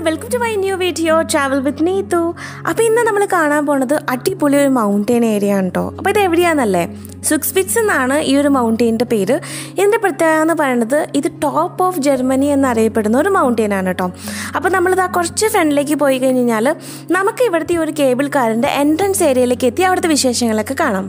welcome to my new video travel with Neethu അപ്പോൾ ഇന്ന് നമ്മൾ കാണാൻ പോണത് അടിപൊളി ഒരു മൗണ്ടെയിൻ ഏരിയ ആണ് കേട്ടോ അപ്പോൾ ഇത് എവിടെയാണെന്നല്ലേ സുക്സ്പിറ്റ്സ് എന്നാണ് ഈ ഒരു മൗണ്ടെയിൻ്റെ പേര് ഇതിൻ്റെ പ്രത്യേകത എന്ന് പറയുന്നത് ഇത് ടോപ്പ് ഓഫ് ജർമ്മനി എന്നറിയപ്പെടുന്ന ഒരു മൗണ്ടെയിൻ ആണ് കേട്ടോ അപ്പോൾ നമ്മളിത് ആ കുറച്ച് ഫ്രണ്ടിലേക്ക് പോയി കഴിഞ്ഞാൽ നമുക്ക് ഇവിടുത്തെ ഈ ഒരു കേബിൾ കാറിൻ്റെ എൻട്രൻസ് ഏരിയയിലേക്ക് എത്തി അവിടുത്തെ വിശേഷങ്ങളൊക്കെ കാണാം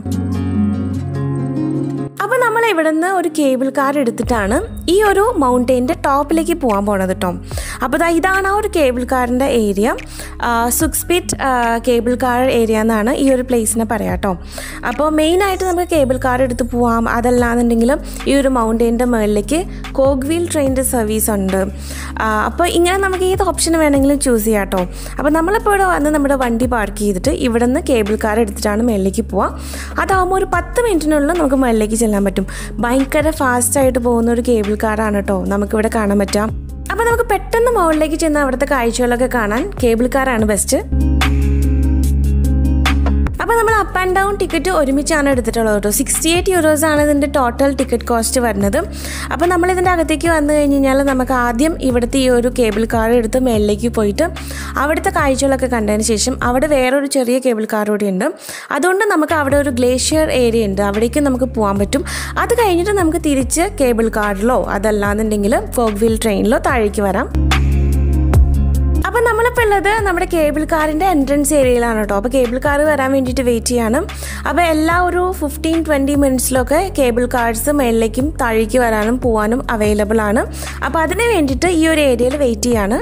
അപ്പോൾ നമ്മൾ ഇവിടുന്ന് ഒരു കേബിൾ കാർ എടുത്തിട്ടാണ് ഈ ഒരു മൗണ്ടെയിൻ്റെ ടോപ്പിലേക്ക് പോകാൻ പോണത് കേട്ടോ അപ്പോൾ ദാ ഇതാണ് ആ ഒരു കേബിൾ കാറിൻ്റെ ഏരിയ സുക്സ്പിറ്റ് കേബിൾ കാർ ഏരിയ എന്നാണ് ഈ ഒരു പ്ലേസിനെ പറയാം കേട്ടോ അപ്പോൾ മെയിനായിട്ട് നമുക്ക് കേബിൾ കാർ എടുത്ത് പോവാം അതല്ലാന്നുണ്ടെങ്കിൽ ഈ ഒരു മൗണ്ടെയിൻ്റെ മുകളിലേക്ക് കോഗ്വീൽ ട്രെയിനിൻ്റെ സർവീസ് ഉണ്ട് ആ, അപ്പോൾ ഇങ്ങനെ നമുക്ക് ഏത് ഓപ്ഷൻ വേണമെങ്കിലും ചൂസ് ചെയ്യാം കേട്ടോ അപ്പോൾ നമ്മളിപ്പോൾ ഇവിടെ വന്ന് നമ്മുടെ വണ്ടി പാർക്ക് ചെയ്തിട്ട് ഇവിടെ നിന്ന് കേബിൾ കാർ എടുത്തിട്ടാണ് മുകളിലേക്ക് പോവാം അതാകുമ്പോൾ ഒരു പത്ത് മിനിറ്റിനുള്ളിൽ നമുക്ക് മുകളിലേക്ക് ചെല്ലാൻ പറ്റും ഭയങ്കര ഫാസ്റ്റായിട്ട് പോകുന്ന ഒരു കേബിൾ കാറാണ് കേട്ടോ നമുക്കിവിടെ കാണാൻ പറ്റാം അപ്പോൾ നമുക്ക് പെട്ടെന്ന് മുകളിലേക്ക് ചെന്ന് അവിടുത്തെ കാഴ്ചകളൊക്കെ കാണാൻ കേബിൾ കാറാണ് ബെസ്റ്റ് അപ്പോൾ നമ്മൾ അപ്പ് ആൻഡ് ഡൗൺ ടിക്കറ്റ് ഒരുമിച്ചാണ് എടുത്തിട്ടുള്ളത് കേട്ടോ സിക്സ്റ്റി എയ്റ്റ് യൂറോസ് ആണ് ഇതിൻ്റെ ടോട്ടൽ ടിക്കറ്റ് കോസ്റ്റ് വരുന്നത് അപ്പോൾ നമ്മൾ ഇതിൻ്റെ അകത്തേക്ക് വന്നു കഴിഞ്ഞ് കഴിഞ്ഞാൽ നമുക്ക് ആദ്യം ഇവിടുത്തെ ഈ ഒരു കേബിൾ കാർ എടുത്ത് മേളിലേക്ക് പോയിട്ട് അവിടുത്തെ കാഴ്ചകളൊക്കെ കണ്ടതിന് ശേഷം അവിടെ വേറൊരു ചെറിയ കേബിൾ കാർ കൂടി ഉണ്ട് അതുകൊണ്ട് നമുക്ക് അവിടെ ഒരു ഗ്ലേഷ്യർ ഏരിയ ഉണ്ട് അവിടേക്ക് നമുക്ക് പോകാൻ പറ്റും അത് കഴിഞ്ഞിട്ട് നമുക്ക് തിരിച്ച് കേബിൾ കാറിലോ അതല്ലാന്നുണ്ടെങ്കിൽ ഫോഗ് വീൽ ട്രെയിനിലോ താഴേക്ക് വരാം അപ്പം നമ്മളിപ്പോൾ ഉള്ളത് നമ്മുടെ കേബിൾ കാറിൻ്റെ എൻട്രൻസ് ഏരിയയിലാണ് കേട്ടോ അപ്പോൾ കേബിൾ കാർ വരാൻ വേണ്ടിയിട്ട് വെയിറ്റ് ചെയ്യണം അപ്പോൾ എല്ലാ ഒരു ഫിഫ്റ്റീൻ ട്വൻറ്റി മിനിറ്റ്സിലൊക്കെ കേബിൾ കാർഡ്സ് മേളിലേക്കും താഴേക്ക് വരാനും പോകാനും അവൈലബിൾ ആണ് അപ്പോൾ അതിന് വേണ്ടിയിട്ട് ഈ ഒരു ഏരിയയിൽ വെയിറ്റ് ചെയ്യാണ്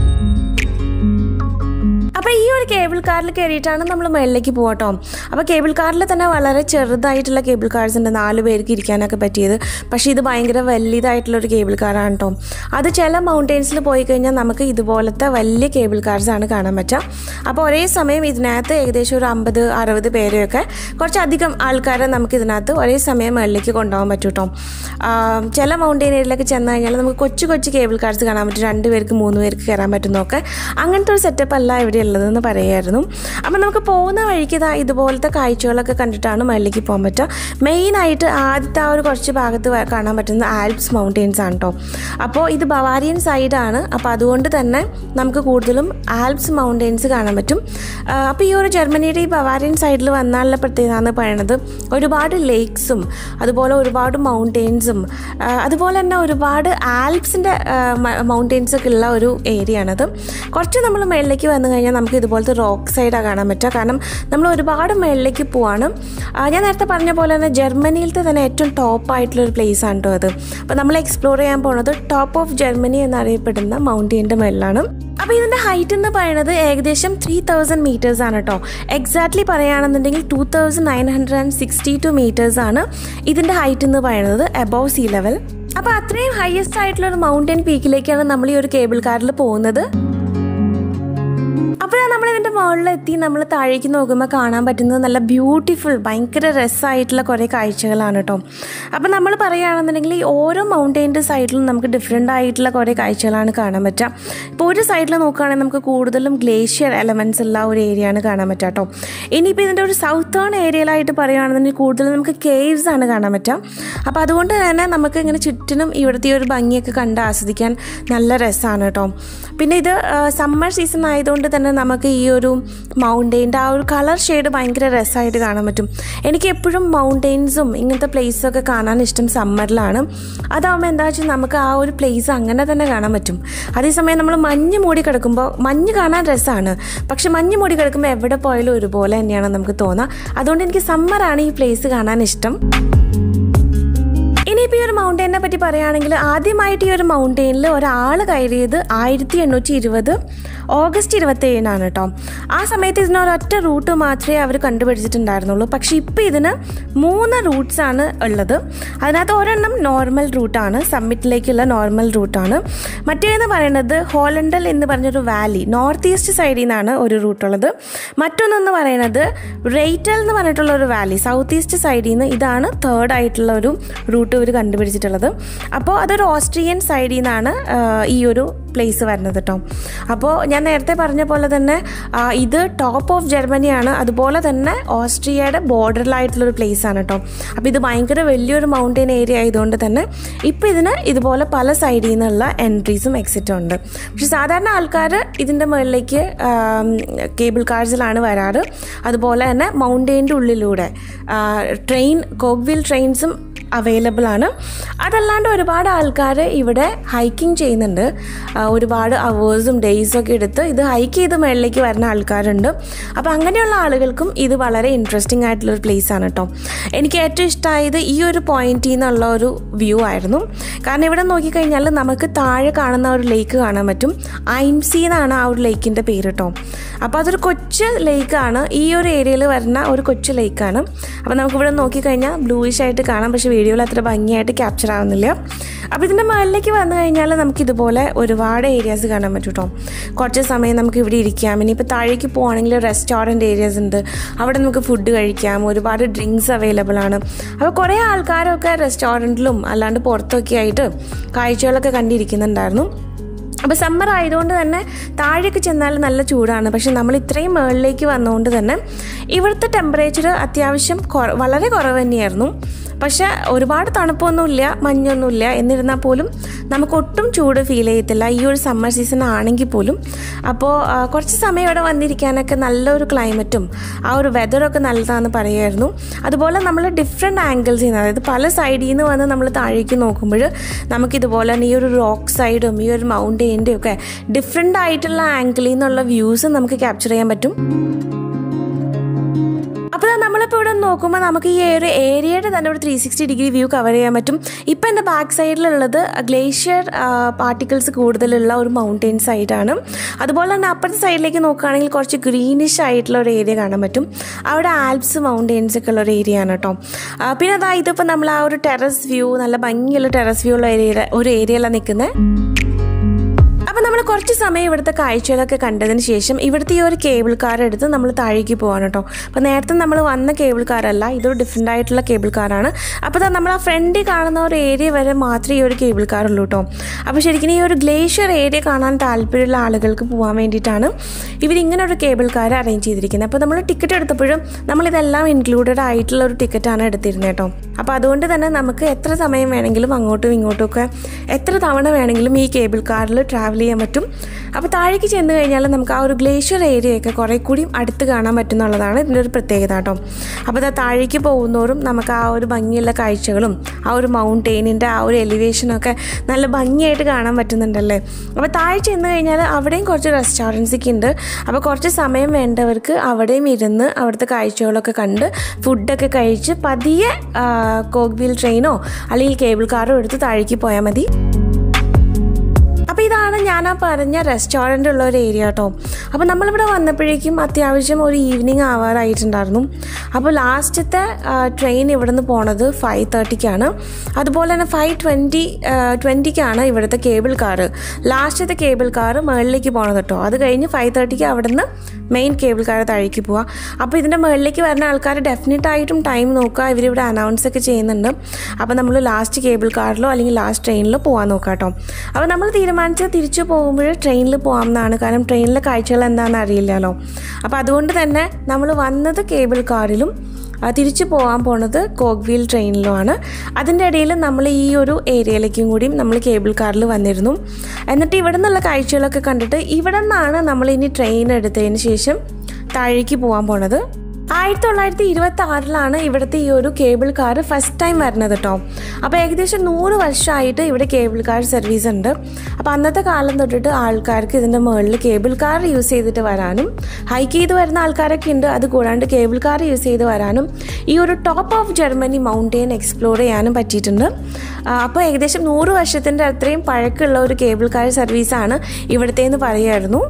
അപ്പോൾ ഈ ഒരു കേബിൾ കാറിൽ കയറിയിട്ടാണ് നമ്മൾ മുകളിലേക്ക് പോകട്ടോ അപ്പോൾ കേബിൾ കാറിൽ തന്നെ വളരെ ചെറുതായിട്ടുള്ള കേബിൾ കാർസ് ഉണ്ട് നാല് പേർക്ക് ഇരിക്കാനൊക്കെ പറ്റിയത് പക്ഷേ ഇത് ഭയങ്കര വലിയതായിട്ടുള്ള ഒരു കേബിൾ കാറാണ് കേട്ടോ അത് ചില മൗണ്ടെയിൻസിൽ പോയി കഴിഞ്ഞാൽ നമുക്ക് ഇതുപോലത്തെ വലിയ കേബിൾ കാർസ് ആണ് കാണാൻ പറ്റുക അപ്പോൾ ഒരേ സമയം ഇതിനകത്ത് ഏകദേശം ഒരു അമ്പത് അറുപത് പേരെയൊക്കെ കുറച്ചധികം ആൾക്കാരെ നമുക്ക് ഇതിനകത്ത് ഒരേ സമയം മുകളിലേക്ക് കൊണ്ടുപോകാൻ പറ്റും കേട്ടോ ആം, ചില മൗണ്ടെയിൻ ഏരിയയിലൊക്കെ ചെന്ന് കഴിഞ്ഞാൽ നമുക്ക് കൊച്ചു കൊച്ചു കേബിൾ കാർസ് കാണാൻ പറ്റും രണ്ട് പേർക്ക് മൂന്ന് പേർക്ക് കയറാൻ പറ്റുന്നൊക്കെ അങ്ങനത്തെ ഒരു സെറ്റപ്പ് അല്ല ഇവിടെ ഉള്ളതെന്ന് പറയായിരുന്നു അപ്പം നമുക്ക് പോകുന്ന വഴിക്ക് ഇതാ ഇതുപോലത്തെ കാഴ്ചകളൊക്കെ കണ്ടിട്ടാണ് മുകളിലേക്ക് പോകാൻ പറ്റുക മെയിനായിട്ട് ആദ്യത്തെ ആ ഒരു കുറച്ച് ഭാഗത്ത് വ- കാണാൻ പറ്റുന്ന ആൽപ്സ് മൗണ്ടെയിൻസ് ആണ് കേട്ടോ അപ്പോൾ ഇത് ബവാരിയൻ സൈഡാണ് അപ്പോൾ അതുകൊണ്ട് തന്നെ നമുക്ക് കൂടുതലും ആൽപ്സ് മൗണ്ടെയിൻസ് കാണാൻ പറ്റും ആ, അപ്പോൾ ഈ ഒരു ജർമ്മനിയുടെ ഈ ബവാരിയൻ സൈഡിൽ വന്നാലുള്ള പ്രത്യേകത എന്ന് പറയുന്നത് ഒരുപാട് ലേക്സും അതുപോലെ ഒരുപാട് മൗണ്ടെയിൻസും അതുപോലെ തന്നെ ഒരുപാട് ആൽപ്സിൻ്റെ മൗണ്ടെയിൻസ് ഒക്കെ ഉള്ള ഒരു ഏരിയ ആണത് കുറച്ച് നമ്മൾ മേളിലേക്ക് വന്നു കഴിഞ്ഞാൽ നമുക്ക് ഇതുപോലത്തെ റോക്ക് സൈഡാണ് കാണാൻ പറ്റുക കാരണം നമ്മൾ ഒരുപാട് മേളിലേക്ക് പോവാണ് ആ, ഞാൻ നേരത്തെ പറഞ്ഞ പോലെ തന്നെ ജർമ്മനിയിലത്തെ തന്നെ ഏറ്റവും ടോപ്പ് ആയിട്ടുള്ള ഒരു പ്ലേസ് ആണ് കേട്ടോ അത് അപ്പോൾ നമ്മൾ എക്സ്പ്ലോർ ചെയ്യാൻ പോണത് ടോപ്പ് ഓഫ് ജർമ്മനി എന്നറിയപ്പെടുന്ന മൗണ്ടെയിൻ്റെ മേളിലാണ് അപ്പോൾ ഇതിൻ്റെ ഹൈറ്റ് എന്ന് പറയുന്നത് ഏകദേശം ത്രീ തൗസൻഡ് മീറ്റേഴ്സ് ആണ് കേട്ടോ എക്സാക്ട്ലി പറയുകയാണെന്നുണ്ടെങ്കിൽ two thousand nine hundred and sixty two metres ആണ് ഇതിൻ്റെ ഹൈറ്റ് എന്ന് പറയുന്നത് അബവ് സീ ലെവൽ അപ്പോൾ അത്രയും ഹയസ്റ്റ് ആയിട്ടുള്ള ഒരു മൗണ്ടൻ പീക്കിലേക്കാണ് നമ്മൾ ഈ ഒരു കേബിൾ കാറിൽ പോകുന്നത് അപ്പോൾ നമ്മൾ ഇതിൻ്റെ മുകളിൽ എത്തി നമ്മൾ താഴേക്ക് നോക്കുമ്പോൾ കാണാൻ പറ്റുന്നത് നല്ല ബ്യൂട്ടിഫുൾ ഭയങ്കര രസമായിട്ടുള്ള കുറേ കാഴ്ചകളാണ് കേട്ടോ അപ്പോൾ നമ്മൾ പറയുകയാണെന്നുണ്ടെങ്കിൽ ഈ ഓരോ മൗണ്ടെയിൻ്റെ സൈഡിലും നമുക്ക് ഡിഫറെൻ്റ് ആയിട്ടുള്ള കുറേ കാഴ്ചകളാണ് കാണാൻ പറ്റുക ഇപ്പോൾ ഒരു സൈഡിൽ നോക്കുകയാണെങ്കിൽ നമുക്ക് കൂടുതലും ഗ്ലേഷ്യർ എലമെൻറ്റ്സ് ഉള്ള ഒരു ഏരിയ ആണ് കാണാൻ പറ്റുക കേട്ടോ ഇനിയിപ്പോൾ ഇതിൻ്റെ ഒരു സൗത്തേൺ ഏരിയയിലായിട്ട് പറയുകയാണെന്നുണ്ടെങ്കിൽ കൂടുതലും നമുക്ക് കേവ്സ് ആണ് കാണാൻ പറ്റുക അപ്പോൾ അതുകൊണ്ട് തന്നെ നമുക്ക് ഇങ്ങനെ ചുറ്റിനും ഇവിടുത്തെ ഈ ഒരു ഭംഗിയൊക്കെ കണ്ട് ആസ്വദിക്കാൻ നല്ല രസമാണ് കേട്ടോ പിന്നെ ഇത് സമ്മർ സീസൺ ആയതുകൊണ്ട് തന്നെ നമുക്ക് ഈ ഒരു മൗണ്ടെയിൻ്റെ ആ ഒരു കളർ ഷെയ്ഡ് ഭയങ്കര രസമായിട്ട് കാണാൻ പറ്റും എനിക്ക് എപ്പോഴും മൗണ്ടെയിൻസും ഇങ്ങനത്തെ പ്ലേസൊക്കെ കാണാൻ ഇഷ്ടം സമ്മറിലാണ് അതാവുമ്പോൾ എന്താ വെച്ചാൽ നമുക്ക് ആ ഒരു പ്ലേസ് അങ്ങനെ തന്നെ കാണാൻ പറ്റും അതേസമയം നമ്മൾ മഞ്ഞ് മൂടി കിടക്കുമ്പോൾ മഞ്ഞ് കാണാൻ രസമാണ് പക്ഷെ മഞ്ഞ് മൂടി കിടക്കുമ്പോൾ എവിടെ പോയാലും ഒരുപോലെ തന്നെയാണ് നമുക്ക് തോന്നുക അതുകൊണ്ട് എനിക്ക് സമ്മറാണ് ഈ പ്ലേസ് കാണാൻ ഇഷ്ടം ഇനിയിപ്പോൾ ഈ ഒരു മൗണ്ടെയിനെ പറ്റി പറയുകയാണെങ്കിൽ ആദ്യമായിട്ട് ഈ ഒരു മൗണ്ടെയിനിൽ ഒരാൾ കയറിയത് ആയിരത്തി എണ്ണൂറ്റി ഇരുപത് ഓഗസ്റ്റ് ഇരുപത്തി ഏഴിനാണ് കേട്ടോ ആ സമയത്ത് ഇതിന് ഒരൊറ്റ റൂട്ട് മാത്രമേ അവർ കണ്ടുപിടിച്ചിട്ടുണ്ടായിരുന്നുള്ളൂ പക്ഷേ ഇപ്പോൾ ഇതിന് മൂന്ന് റൂട്ട്സ് ആണ് ഉള്ളത് അതിനകത്ത് ഒരെണ്ണം നോർമൽ റൂട്ടാണ് സമ്മിറ്റിലേക്കുള്ള നോർമൽ റൂട്ടാണ് മറ്റേന്ന് പറയുന്നത് ഹോളണ്ടൽ എന്ന് പറഞ്ഞൊരു വാലി നോർത്ത് ഈസ്റ്റ് സൈഡിൽ നിന്നാണ് ഒരു റൂട്ടുള്ളത് മറ്റൊന്നെന്ന് പറയുന്നത് റേറ്റൽ എന്ന് പറഞ്ഞിട്ടുള്ള ഒരു വാലി സൗത്ത് ഈസ്റ്റ് സൈഡിൽ നിന്ന് ഇതാണ് തേർഡ് ആയിട്ടുള്ള ഒരു റൂട്ട് ഇവർ കണ്ടുപിടിച്ചിട്ടുള്ളത് അപ്പോൾ അതൊരു ഓസ്ട്രിയൻ സൈഡിൽ നിന്നാണ് ആ, ഈ ഒരു പ്ലേസ് വരുന്നത് കേട്ടോ അപ്പോൾ ഞാൻ നേരത്തെ പറഞ്ഞ പോലെ തന്നെ ആ, ഇത് ടോപ്പ് ഓഫ് ജർമ്മനിയാണ് അതുപോലെ തന്നെ ഓസ്ട്രിയയുടെ ബോർഡറിലായിട്ടുള്ളൊരു പ്ലേസ് ആണ് കേട്ടോ അപ്പോൾ ഇത് ഭയങ്കര വലിയൊരു മൗണ്ടൻ ഏരിയ ആയതുകൊണ്ട് തന്നെ ഇപ്പോൾ ഇതിന് ഇതുപോലെ പല സൈഡിൽ നിന്നുള്ള എൻട്രീസും എക്സിറ്റും ഉണ്ട് പക്ഷെ സാധാരണ ആൾക്കാർ ഇതിൻ്റെ മുകളിലേക്ക് കേബിൾ കാർസിലാണ് വരാറ് അതുപോലെ തന്നെ മൗണ്ടെയിൻ്റെ ഉള്ളിലൂടെ ട്രെയിൻ കോക്വീൽ ട്രെയിൻസും അവൈലബിൾ ആണ് അതല്ലാണ്ട് ഒരുപാട് ആൾക്കാർ ഇവിടെ ഹൈക്കിംഗ് ചെയ്യുന്നുണ്ട് ആ, ഒരുപാട് അവേഴ്സും ഡേയ്സും ഒക്കെ എടുത്ത് ഇത് ഹൈക്ക് ചെയ്ത് മുകളിലേക്ക് വരുന്ന ആൾക്കാരുണ്ട് അപ്പോൾ അങ്ങനെയുള്ള ആളുകൾക്കും ഇത് വളരെ ഇൻട്രസ്റ്റിംഗ് ആയിട്ടുള്ള ഒരു പ്ലേസ് ആണ് കേട്ടോ എനിക്ക് ഏറ്റവും ഇഷ്ടമായത് ഈ ഒരു പോയിന്റിൽ നിന്നുള്ള ഒരു വ്യൂ ആയിരുന്നു കാരണം ഇവിടെ നോക്കിക്കഴിഞ്ഞാൽ നമുക്ക് താഴെ കാണുന്ന ഒരു ലേക്ക് കാണാൻ പറ്റും ഐംസി എന്നാണ് ആ ഒരു ലേക്കിൻ്റെ പേര് കേട്ടോ അപ്പോൾ അതൊരു കൊച്ചു ലേക്കാണ് ഈ ഒരു ഏരിയയിൽ വരുന്ന ഒരു കൊച്ചു ലേക്കാണ് അപ്പോൾ നമുക്കിവിടെ നോക്കിക്കഴിഞ്ഞാൽ ബ്ലൂയിഷ് ആയിട്ട് കാണാം പക്ഷേ വീഡിയോയിൽ അത്ര ഭംഗിയായിട്ട് ക്യാപ്ചർ ആവുന്നില്ല അപ്പോൾ ഇതിൻ്റെ മുകളിലേക്ക് വന്നു കഴിഞ്ഞാൽ നമുക്ക് ഇതുപോലെ ഒരുപാട് ഏരിയാസ് കാണാൻ പറ്റും കേട്ടോ കുറച്ച് സമയം നമുക്ക് ഇവിടെ ഇരിക്കാം ഇനിയിപ്പോൾ താഴേക്ക് പോവുകയാണെങ്കിൽ റെസ്റ്റോറൻറ്റ് ഏരിയാസ് ഉണ്ട് അവിടെ നമുക്ക് ഫുഡ് കഴിക്കാം ഒരുപാട് ഡ്രിങ്ക്സ് അവൈലബിൾ ആണ് അപ്പോൾ കുറേ ആൾക്കാരൊക്കെ റെസ്റ്റോറൻറ്റിലും അല്ലാണ്ട് പുറത്തൊക്കെ ആയിട്ട് കാഴ്ചകളൊക്കെ കണ്ടിരിക്കുന്നുണ്ടായിരുന്നു അപ്പോൾ സമ്മർ ആയതുകൊണ്ട് തന്നെ താഴേക്ക് ചെന്നാൽ നല്ല ചൂടാണ് പക്ഷെ നമ്മൾ ഇത്രയും മുകളിലേക്ക് വന്നുകൊണ്ട് തന്നെ ഇവിടുത്തെ ടെമ്പറേച്ചർ അത്യാവശ്യം കുറ- വളരെ കുറവ് തന്നെയായിരുന്നു പക്ഷെ ഒരുപാട് തണുപ്പൊന്നുമില്ല മഞ്ഞൊന്നുമില്ല എന്നിരുന്നാൽ പോലും നമുക്ക് ഒട്ടും ചൂട് ഫീൽ ചെയ്യത്തില്ല ഈ ഒരു സമ്മർ സീസൺ ആണെങ്കിൽ പോലും അപ്പോൾ ആ, കുറച്ച് സമയം ഇവിടെ വന്നിരിക്കാനൊക്കെ നല്ലൊരു ക്ലൈമറ്റും ആ ഒരു വെതറൊക്കെ നല്ലതാണെന്ന് പറയുമായിരുന്നു അതുപോലെ നമ്മൾ ഡിഫറെൻറ്റ് ആംഗിൾസിൽ നിന്ന് അതായത് പല സൈഡിൽ നിന്ന് വന്ന് നമ്മൾ താഴേക്ക് നോക്കുമ്പോൾ നമുക്കിതുപോലെ തന്നെ ഈ ഒരു റോക്ക് സൈഡും ഈ ഒരു മൗണ്ടെയിൻ്റെ ഒക്കെ ഡിഫറെൻ്റ് ആയിട്ടുള്ള ആംഗിളിൽ നിന്നുള്ള വ്യൂസ് നമുക്ക് ക്യാപ്ചർ ചെയ്യാൻ പറ്റും അപ്പോൾ ദാ നമ്മളിപ്പോൾ ഇവിടെ നോക്കുമ്പോൾ നമുക്ക് ഈ ഒരു ഏരിയയുടെ തന്നെ ഒരു three sixty degree view cover ചെയ്യാൻ പറ്റും ഇപ്പം എൻ്റെ ബാക്ക് സൈഡിലുള്ളത് ഗ്ലേഷ്യർ പാർട്ടിക്കിൾസ് കൂടുതലുള്ള ഒരു മൗണ്ടെയിൻ സൈഡാണ് അതുപോലെ തന്നെ അപ്പുറത്തെ സൈഡിലേക്ക് നോക്കുകയാണെങ്കിൽ കുറച്ച് ഗ്രീനിഷ് ആയിട്ടുള്ള ഒരു ഏരിയ കാണാൻ പറ്റും അവിടെ ആൽപ്സ് മൗണ്ടെയിൻസ് ഒക്കെ ഉള്ള ഒരു ഏരിയ ആണ് കേട്ടോ ആ, പിന്നെ അതാ ഇതിപ്പോൾ നമ്മൾ ആ ഒരു ടെറസ് വ്യൂ നല്ല ഭംഗിയുള്ള ടെറസ് വ്യൂ ഉള്ള ഏരിയ ഒരു ഏരിയയിലാണ് നിൽക്കുന്നത് അപ്പം നമ്മൾ കുറച്ച് സമയം ഇവിടുത്തെ കാഴ്ചകളൊക്കെ കണ്ടതിന് ശേഷം ഇവിടുത്തെ ഈ ഒരു കേബിൾ കാർ എടുത്ത് നമ്മൾ താഴേക്ക് പോകാൻ കേട്ടോ അപ്പോൾ നേരത്തെ നമ്മൾ വന്ന കേബിൾ കാറല്ല ഇതൊരു ഡിഫറെൻ്റ് ആയിട്ടുള്ള കേബിൾ കാറാണ് അപ്പോൾ ദാ നമ്മൾ ആ ഫ്രണ്ടിൽ കാണുന്ന ഒരു ഏരിയ വരെ മാത്രമേ ഈ ഒരു കേബിൾ കാർ ഉള്ളൂ കേട്ടോ അപ്പോൾ ശരിക്കും ഈ ഒരു ഗ്ലേഷ്യർ ഏരിയ കാണാൻ താല്പര്യമുള്ള ആളുകൾക്ക് പോകാൻ വേണ്ടിയിട്ടാണ് ഇവരിങ്ങനെ ഒരു കേബിൾ കാർ അറേഞ്ച് ചെയ്തിരിക്കുന്നത് അപ്പോൾ നമ്മൾ ടിക്കറ്റ് എടുത്തപ്പോഴും നമ്മളിതെല്ലാം ഇൻക്ലൂഡഡ് ആയിട്ടുള്ള ഒരു ടിക്കറ്റാണ് എടുത്തിരുന്നത് കേട്ടോ അപ്പോൾ അതുകൊണ്ട് തന്നെ നമുക്ക് എത്ര സമയം വേണമെങ്കിലും അങ്ങോട്ടും ഇങ്ങോട്ടും ഒക്കെ എത്ര തവണ വേണമെങ്കിലും ഈ കേബിൾ കാറിൽ ട്രാവൽ ചെയ്യാൻ പറ്റും അപ്പോൾ താഴേക്ക് ചെന്ന് കഴിഞ്ഞാൽ നമുക്ക് ആ ഒരു ഗ്ലേഷ്യർ ഏരിയയൊക്കെ കുറേ കൂടി അടുത്ത് കാണാൻ പറ്റുന്നുള്ളതാണ് ഇതിൻ്റെ ഒരു പ്രത്യേകത കേട്ടോ അപ്പോൾ അത് താഴേക്ക് പോകുന്നോറും നമുക്ക് ആ ഒരു ഭംഗിയുള്ള കാഴ്ചകളും ആ ഒരു മൗണ്ടെയിനിൻ്റെ ആ ഒരു എലിവേഷനൊക്കെ നല്ല ഭംഗിയായിട്ട് കാണാൻ പറ്റുന്നുണ്ടല്ലേ അപ്പോൾ താഴെ ചെന്ന് കഴിഞ്ഞാൽ അവിടെയും കുറച്ച് റെസ്റ്റോറൻറ്റ്സ് ഒക്കെ ഉണ്ട് അപ്പോൾ കുറച്ച് സമയം വേണ്ടവർക്ക് അവിടെയും ഇരുന്ന് അവിടുത്തെ കാഴ്ചകളൊക്കെ കണ്ട് ഫുഡൊക്കെ കഴിച്ച് പതിയെ കോക്വീൽ ട്രെയിനോ അല്ലെങ്കിൽ കേബിൾ കാറോ എടുത്ത് താഴേക്ക് പോയാൽ മതി അപ്പോൾ ഇതാണ് ഞാൻ ആ പറഞ്ഞ റെസ്റ്റോറൻ്റ് ഉള്ള ഒരു ഏരിയ കേട്ടോ അപ്പോൾ നമ്മളിവിടെ വന്നപ്പോഴേക്കും അത്യാവശ്യം ഒരു ഈവനിങ് ആവാറായിട്ടുണ്ടായിരുന്നു അപ്പോൾ ലാസ്റ്റത്തെ ട്രെയിൻ ഇവിടെ നിന്ന് പോണത് ഫൈവ് തേർട്ടിക്കാണ് അതുപോലെ തന്നെ ഫൈവ് ട്വൻറ്റി ട്വൻറ്റിക്കാണ് ഇവിടുത്തെ കേബിൾ കാറ് ലാസ്റ്റത്തെ കേബിൾ കാറ് മുകളിലേക്ക് പോണത് കേട്ടോ അത് കഴിഞ്ഞ് ഫൈവ് തേർട്ടിക്ക് അവിടെ നിന്ന് മെയിൻ കേബിൾ കാർ താഴേക്ക് പോവുക അപ്പോൾ ഇതിൻ്റെ മുകളിലേക്ക് വരുന്ന ആൾക്കാർ ഡെഫിനറ്റ് ആയിട്ടും ടൈം നോക്കുക ഇവരിവിടെ അനൗൺസ് ഒക്കെ ചെയ്യുന്നുണ്ട് അപ്പോൾ നമ്മൾ ലാസ്റ്റ് കേബിൾ കാറിലോ അല്ലെങ്കിൽ ലാസ്റ്റ് ട്രെയിനിലോ പോകാൻ നോക്കാം കേട്ടോ അപ്പോൾ നമ്മൾ തീരുമാനിച്ചത് തിരിച്ചു പോകുമ്പോൾ ട്രെയിനിൽ പോകാമെന്നാണ് കാരണം ട്രെയിനിലെ കാഴ്ചകൾ എന്താണെന്ന് അറിയില്ലല്ലോ അപ്പോൾ അതുകൊണ്ട് തന്നെ നമ്മൾ വന്നത് കേബിൾ കാറിലും ആ, തിരിച്ചു പോകാൻ പോണത് കോഗ്വീൽ ട്രെയിനിലുമാണ് അതിൻ്റെ ഇടയിൽ നമ്മൾ ഈ ഒരു ഏരിയയിലേക്കും കൂടി നമ്മൾ കേബിൾ കാറിൽ വന്നിരുന്നു എന്നിട്ട് ഇവിടെ നിന്നുള്ള കാഴ്ചകളൊക്കെ കണ്ടിട്ട് ഇവിടെ നിന്നാണ് നമ്മൾ ഇനി ട്രെയിൻ എടുത്തതിന് ശേഷം താഴേക്ക് പോകാൻ പോണത് ആയിരത്തി തൊള്ളായിരത്തി ഇരുപത്തി ആറിലാണ് ഇവിടുത്തെ ഈ ഒരു കേബിൾ കാർ ഫസ്റ്റ് ടൈം വരുന്നത് കേട്ടോ അപ്പോൾ ഏകദേശം നൂറ് വർഷമായിട്ട് ഇവിടെ കേബിൾ കാർ സർവീസ് ഉണ്ട് അപ്പോൾ അന്നത്തെ കാലം തൊട്ടിട്ട് ആൾക്കാർക്ക് ഇതിൻ്റെ മുകളിൽ കേബിൾ കാർ യൂസ് ചെയ്തിട്ട് വരാനും ഹൈക്ക് ചെയ്ത് വരുന്ന ആൾക്കാരൊക്കെ ഉണ്ട് അത് കൂടാണ്ട് കേബിൾ കാർ യൂസ് ചെയ്ത് വരാനും ഈ ഒരു top of Germany mountain explore ചെയ്യാനും പറ്റിയിട്ടുണ്ട് ആ, അപ്പോൾ ഏകദേശം നൂറ് വർഷത്തിൻ്റെ അത്രയും പഴക്കമുള്ള ഒരു കേബിൾ കാർ സർവീസാണ് ഇവിടുത്തേന്ന് പറയുമായിരുന്നു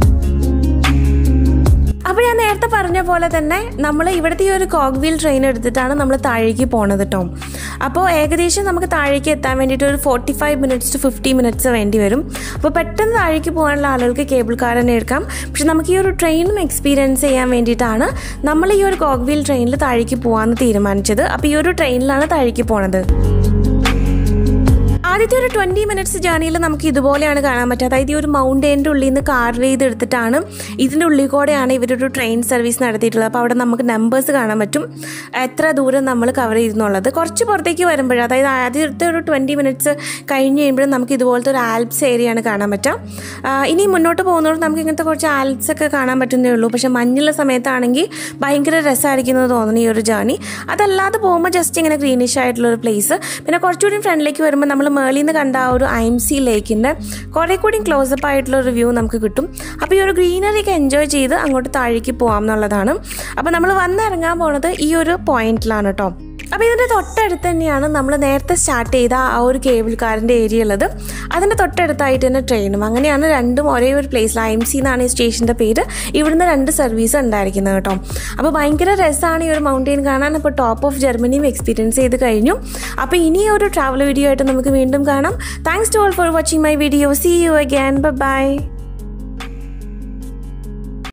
അപ്പോൾ ഞാൻ നേരത്തെ പറഞ്ഞ പോലെ തന്നെ നമ്മൾ ഇവിടുത്തെ ഈ ഒരു കോഗ്വീൽ ട്രെയിൻ എടുത്തിട്ടാണ് നമ്മൾ താഴേക്ക് പോണത് കേട്ടോ അപ്പോൾ ഏകദേശം നമുക്ക് താഴേക്ക് എത്താൻ വേണ്ടിയിട്ട് ഒരു forty five minutes to fifty minutes വേണ്ടി വരും അപ്പോൾ പെട്ടെന്ന് താഴേക്ക് പോകാനുള്ള ആളുകൾക്ക് കേബിൾ കാർ തന്നെ എടുക്കാം പക്ഷെ നമുക്ക് ഈ ഒരു ട്രെയിനും എക്സ്പീരിയൻസ് ചെയ്യാൻ വേണ്ടിയിട്ടാണ് നമ്മൾ ഈ ഒരു കോഗ്വീൽ ട്രെയിനിൽ താഴേക്ക് പോകാമെന്ന് തീരുമാനിച്ചത് അപ്പോൾ ഈ ഒരു ട്രെയിനിലാണ് താഴേക്ക് പോണത് ആദ്യത്തെ ഒരു ട്വൻറ്റി മിനിറ്റ്സ് ജേർണിയിൽ നമുക്ക് ഇതുപോലെയാണ് കാണാൻ പറ്റുക അതായത് ഈ ഒരു മൗണ്ടൈൻ്റെ ഉള്ളിൽ നിന്ന് കാർവ് ചെയ്തെടുത്തിട്ടാണ് ഇതിൻ്റെ ഉള്ളിൽ കൂടെയാണ് ഇവരൊരു ട്രെയിൻ സർവീസ് നടത്തിയിട്ടുള്ളത് അപ്പോൾ അവിടെ നമുക്ക് നമ്പേഴ്സ് കാണാൻ പറ്റും എത്ര ദൂരം നമ്മൾ കവർ ചെയ്തെന്നുള്ളത് കുറച്ച് പുറത്തേക്ക് വരുമ്പോൾ അതായത് ആദ്യത്തെ ഒരു ട്വൻറ്റി മിനിറ്റ്സ് കഴിഞ്ഞ് കഴിയുമ്പോഴും നമുക്ക് ഇതുപോലത്തെ ഒരു ആൽപ്സ് ഏരിയയാണ് കാണാൻ പറ്റുക ആ, ഇനി മുന്നോട്ട് പോകുന്നതോട് നമുക്ക് ഇങ്ങനത്തെ കുറച്ച് ആൽപ്സ് ഒക്കെ കാണാൻ പറ്റുന്നേ ഉള്ളൂ പക്ഷേ മഞ്ഞുള്ള സമയത്താണെങ്കിൽ ഭയങ്കര രസമായിരിക്കുന്നത് തോന്നുന്നു ഈ ഒരു ജേർണി അതല്ലാതെ പോകുമ്പോൾ ജസ്റ്റ് ഇങ്ങനെ ഗ്രീനിഷ് ആയിട്ടുള്ള ഒരു പ്ലേസ് പിന്നെ കുറച്ചുകൂടി ഫ്രണ്ടിലേക്ക് വരുമ്പോൾ നമ്മൾ മേളിൽ നിന്ന് കണ്ട ആ ഒരു ഐം സി ലേക്കിൻ്റെ കുറേ കൂടി ക്ലോസപ്പ് ആയിട്ടുള്ള ഒരു വ്യൂ നമുക്ക് കിട്ടും അപ്പോൾ ഈ ഒരു ഗ്രീനറി ഒക്കെ എൻജോയ് ചെയ്ത് അങ്ങോട്ട് താഴേക്ക് പോകാം എന്നുള്ളതാണ് അപ്പോൾ നമ്മൾ വന്നിറങ്ങാൻ പോണത് ഈ ഒരു പോയിന്റിലാണ് കേട്ടോ അപ്പോൾ ഇതിൻ്റെ തൊട്ടടുത്ത് തന്നെയാണ് നമ്മൾ നേരത്തെ സ്റ്റാർട്ട് ചെയ്ത ആ ഒരു കേബിൾ കാറിൻ്റെ ഏരിയ ഉള്ളത് അതിൻ്റെ തൊട്ടടുത്തായിട്ട് തന്നെ ട്രെയിനും അങ്ങനെയാണ് രണ്ടും ഒരേ ഒരു പ്ലേസിൽ ഐ എം സി എന്നാണ് ഈ സ്റ്റേഷൻ്റെ പേര് ഇവിടുന്ന് രണ്ട് സർവീസ് ഉണ്ടായിരിക്കുന്നത് കേട്ടോ അപ്പോൾ ഭയങ്കര രസമാണ് ഈ ഒരു മൗണ്ടെയിൻ കാണാൻ അപ്പോൾ ടോപ്പ് ഓഫ് ജർമ്മനിയും എക്സ്പീരിയൻസ് ചെയ്ത് കഴിഞ്ഞു അപ്പോൾ ഇനി ഒരു ട്രാവൽ വീഡിയോ ആയിട്ട് നമുക്ക് വീണ്ടും കാണാം thanks to all for watching my video see you again by